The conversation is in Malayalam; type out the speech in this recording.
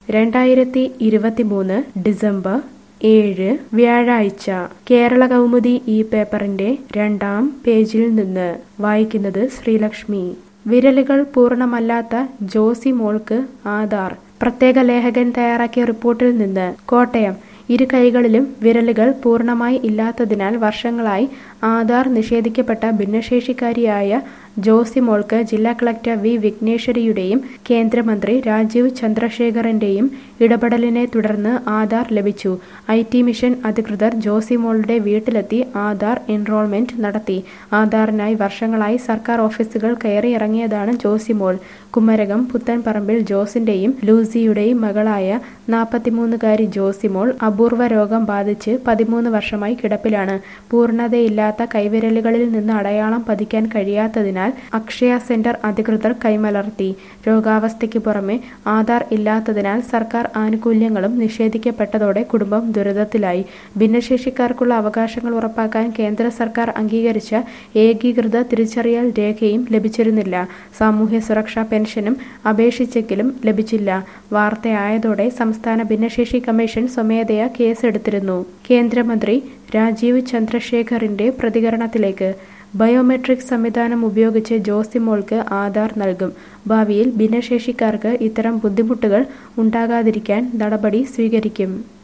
രണ്ടായിരത്തി ഇരുപത്തിമൂന്ന് ഡിസംബർ ഏഴ് വ്യാഴാഴ്ച കേരള കൗമുദി ഈ പേപ്പറിന്റെ രണ്ടാം പേജിൽ നിന്ന് വായിക്കുന്നത് ശ്രീലക്ഷ്മി വിരലുകൾ പൂർണ്ണമല്ലാത്ത ജോസി മോൾക്ക് ആധാർ പ്രത്യേക ലേഖകൻ തയ്യാറാക്കിയ റിപ്പോർട്ടിൽ നിന്ന് കോട്ടയം ഇരു കൈകളിലും വിരലുകൾ പൂർണ്ണമായി ഇല്ലാത്തതിനാൽ വർഷങ്ങളായി ആധാർ നിഷേധിക്കപ്പെട്ട ഭിന്നശേഷിക്കാരിയായ ജോസി മോൾക്ക് ജില്ലാ കളക്ടർ വി വിഘ്നേശ്വരിയുടെയും കേന്ദ്രമന്ത്രി രാജീവ് ചന്ദ്രശേഖറിന്റെയും ഇടപെടലിനെ തുടർന്ന് ആധാർ ലഭിച്ചു ഐ ടി മിഷൻ അധികൃതർ ജോസി മോളുടെ വീട്ടിലെത്തി ആധാർ എൻറോൾമെന്റ് നടത്തി ആധാറിനായി വർഷങ്ങളായി സർക്കാർ ഓഫീസുകൾ കയറിയിറങ്ങിയതാണ് ജോസി മോൾ കുമരകം പുത്തൻപറമ്പിൽ ജോസിന്റെയും ലൂസിയുടെയും മകളായ നാൽപ്പത്തിമൂന്നുകാരി ജോസിമോൾ അപൂർവ രോഗം ബാധിച്ച് പതിമൂന്ന് വർഷമായി കിടപ്പിലാണ് പൂർണ്ണതയില്ലാത്ത കൈവിരലുകളിൽ നിന്ന് അടയാളം പതിക്കാൻ കഴിയാത്തതിനാൽ അക്ഷയ സെന്റർ അധികൃതർ കൈമലർത്തി രോഗാവസ്ഥയ്ക്ക് പുറമെ ആധാർ ഇല്ലാത്തതിനാൽ സർക്കാർ ആനുകൂല്യങ്ങളും നിഷേധിക്കപ്പെട്ടതോടെ കുടുംബം ദുരിതത്തിലായി ഭിന്നശേഷിക്കാർക്കുള്ള അവകാശങ്ങൾ ഉറപ്പാക്കാൻ കേന്ദ്ര സർക്കാർ അംഗീകരിച്ച ഏകീകൃത തിരിച്ചറിയൽ രേഖയും ലഭിച്ചിരുന്നില്ല സാമൂഹ്യ സുരക്ഷാ പെൻഷനും അപേക്ഷിച്ചെങ്കിലും ലഭിച്ചില്ല വാർത്തയായതോടെ സംസ്ഥാന ഭിന്നശേഷി കമ്മീഷൻ സ്വമേധയാ കേസെടുത്തിരുന്നു കേന്ദ്രമന്ത്രി രാജീവ് ചന്ദ്രശേഖറിന്റെ പ്രതികരണത്തിലേക്ക് ബയോമെട്രിക് സംവിധാനം ഉപയോഗിച്ച് ജോസിമോൾക്ക് ആധാർ നൽകും ഭാവിയിൽ ഭിന്നശേഷിക്കാർക്ക് ഇത്തരം ബുദ്ധിമുട്ടുകൾ ഉണ്ടാകാതിരിക്കാൻ നടപടി സ്വീകരിക്കും